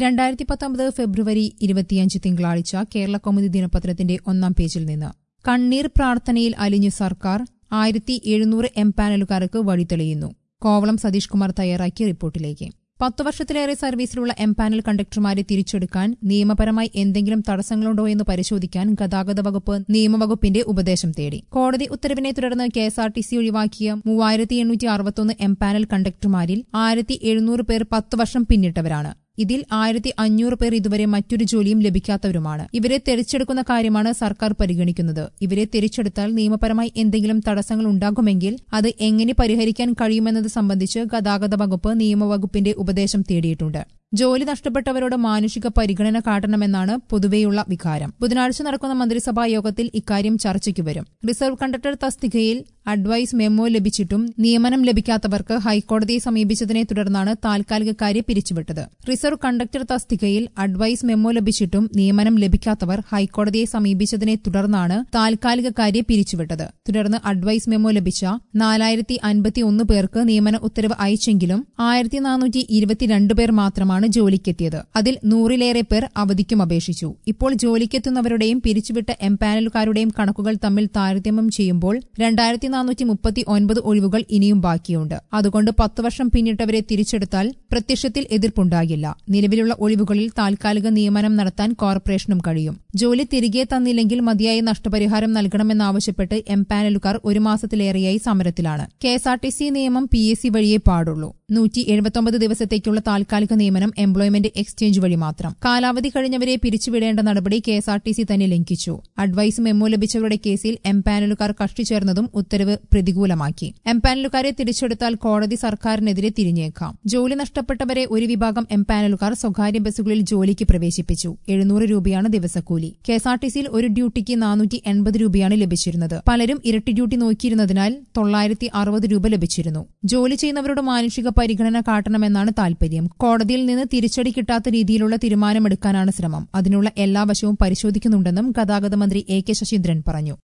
രണ്ടായിരത്തി പത്തൊമ്പത് ഫെബ്രുവരി ഇരുപത്തിയഞ്ച് തിങ്കളാഴ്ച കേരള കൗമുദി ദിനപത്രത്തിന്റെ ഒന്നാം പേജിൽ നിന്ന് കണ്ണീർ പ്രാർത്ഥനയിൽ അലിഞ്ഞു സർക്കാർ ആയിരത്തി എഴുന്നൂറ് എംപാനലുകാർക്ക് വഴിതെളിയുന്നു കോവളം സതീഷ് കുമാർ തയ്യാറാക്കിയ റിപ്പോർട്ടിലേക്ക് പത്തു വർഷത്തിലേറെ സർവീസിലുള്ള എംപാനൽ കണ്ടക്ടർമാരെ തിരിച്ചെടുക്കാൻ നിയമപരമായി എന്തെങ്കിലും തടസ്സങ്ങളുണ്ടോ എന്ന് പരിശോധിക്കാൻ ഗതാഗത വകുപ്പ് നിയമവകുപ്പിന്റെ ഉപദേശം തേടി കോടതി ഉത്തരവിനെ തുടർന്ന് കെഎസ്ആർടിസി ഒഴിവാക്കിയ മൂവായിരത്തി എണ്ണൂറ്റി അറുപത്തൊന്ന് എംപാനൽ കണ്ടക്ടർമാരിൽ ആയിരത്തി എഴുന്നൂറ് പേർ പത്ത് വർഷം പിന്നിട്ടവരാണ് ഇതിൽ ആയിരത്തി അഞ്ഞൂറ് പേർ ഇതുവരെ മറ്റൊരു ജോലിയും ലഭിക്കാത്തവരുമാണ് ഇവരെ തിരിച്ചെടുക്കുന്ന കാര്യമാണ് സർക്കാർ പരിഗണിക്കുന്നത് ഇവരെ തിരിച്ചെടുത്താൽ നിയമപരമായി എന്തെങ്കിലും തടസ്സങ്ങൾ ഉണ്ടാകുമെങ്കിൽ അത് എങ്ങനെ പരിഹരിക്കാൻ കഴിയുമെന്നത് സംബന്ധിച്ച് ഗതാഗത വകുപ്പ് നിയമവകുപ്പിന്റെ ഉപദേശം തേടിയിട്ടുണ്ട് ജോലി നഷ്ടപ്പെട്ടവരോട് മാനുഷിക പരിഗണന കാട്ടണമെന്നാണ് പൊതുവെയുള്ള വികാരം ബുധനാഴ്ച നടക്കുന്ന മന്ത്രിസഭാ യോഗത്തിൽ ഇക്കാര്യം ചർച്ചയ്ക്ക് വരും റിസർവ് കണ്ടക്ടർ തസ്തികയിൽ അഡ്വൈസ് മെമ്മോ ലഭിച്ചിട്ടും നിയമനം ലഭിക്കാത്തവർക്ക് ഹൈക്കോടതിയെ സമീപിച്ചതിനെ തുടർന്നാണ് താൽക്കാലികക്കാരെ പിരിച്ചുവിട്ടത് റിസർവ് കണ്ടക്ടർ തസ്തികയിൽ അഡ്വൈസ് മെമ്മോ ലഭിച്ചിട്ടും നിയമനം ലഭിക്കാത്തവർ ഹൈക്കോടതിയെ സമീപിച്ചതിനെ തുടർന്നാണ് താൽക്കാലികക്കാരെ പിരിച്ചുവിട്ടത് തുടർന്ന് അഡ്വൈസ് മെമ്മോ ലഭിച്ച നാലായിരത്തി അൻപത്തിയൊന്ന് പേർക്ക് നിയമന ഉത്തരവ് അയച്ചെങ്കിലും ആയിരത്തി നാനൂറ്റി ഇരുപത്തിരണ്ട് പേർ മാത്രമാണ് ജോലിക്കെത്തിയത് അതിൽ നൂറിലേറെ പേർ അവധിക്കും അപേക്ഷിച്ചു ഇപ്പോൾ ജോലിക്കെത്തുന്നവരുടെയും പിരിച്ചുവിട്ട എംപാനലുകാരുടെയും കണക്കുകൾ തമ്മിൽ താരതമ്യം ചെയ്യുമ്പോൾ രണ്ടായിരത്തി നാനൂറ്റി മുപ്പത്തി ഒൻപത് ഒഴിവുകൾ ഇനിയും ബാക്കിയുണ്ട് അതുകൊണ്ട് പത്ത് വർഷം പിന്നിട്ടവരെ തിരിച്ചെടുത്താൽ പ്രത്യക്ഷത്തിൽ എതിർപ്പുണ്ടാകില്ല നിലവിലുള്ള ഒഴിവുകളിൽ താൽക്കാലിക നിയമനം നടത്താൻ കോർപ്പറേഷനും കഴിയും ജോലി തിരികെ തന്നില്ലെങ്കിൽ മതിയായ നഷ്ടപരിഹാരം നൽകണമെന്നാവശ്യപ്പെട്ട് എംപാനലുകാർ ഒരു മാസത്തിലേറെയായി സമരത്തിലാണ് കെഎസ്ആർടിസി നിയമം പി എസ് സി വഴിയേ പാടുള്ളൂ നൂറ്റി എഴുപത്തൊമ്പത് ദിവസത്തേക്കുള്ള താൽക്കാലിക നിയമനം എംപ്ലോയ്മെന്റ് എക്സ്ചേഞ്ച് വഴി മാത്രം കാലാവധി കഴിഞ്ഞവരെ പിരിച്ചുവിടേണ്ട നടപടി കെഎസ്ആർടിസി തന്നെ ലംഘിച്ചു അഡ്വൈസ് മെമ്മോ ലഭിച്ചവരുടെ കേസിൽ എംപാനലുകാർ കക്ഷി ചേർന്നതും ഉത്തരവ് പ്രതികൂലമാക്കി എംപാനലുകാരെ തിരിച്ചെടുത്താൽ കോടതി സർക്കാരിനെതിരെ തിരിഞ്ഞേക്കാം ജോലി നഷ്ടപ്പെട്ടവരെ ഒരു വിഭാഗം എംപാനലുകാർ സ്വകാര്യ ബസ്സുകളിൽ ജോലിക്ക് പ്രവേശിപ്പിച്ചു എഴുന്നൂറ് രൂപയാണ് ദിവസക്കൂലി കെഎസ്ആർടിസിയിൽ ഒരു ഡ്യൂട്ടിക്ക് നാനൂറ്റി എൺപത് രൂപയാണ് ലഭിച്ചിരുന്നത് പലരും ഇരട്ടി ഡ്യൂട്ടി നോക്കിയിരുന്നതിനാൽ തൊള്ളായിരത്തി അറുപത് രൂപ ലഭിച്ചിരുന്നു ജോലി ചെയ്യുന്നവരോട് മാനുഷിക പരിഗണന കാട്ടണമെന്നാണ് താൽപര്യം കോടതിയിൽ നിന്ന് തിരിച്ചടി കിട്ടാത്ത രീതിയിലുള്ള തീരുമാനമെടുക്കാനാണ് ശ്രമം അതിനുള്ള എല്ലാ വശവും പരിശോധിക്കുന്നുണ്ടെന്നും ഗതാഗത മന്ത്രി എ കെ ശശീന്ദ്രൻ പറഞ്ഞു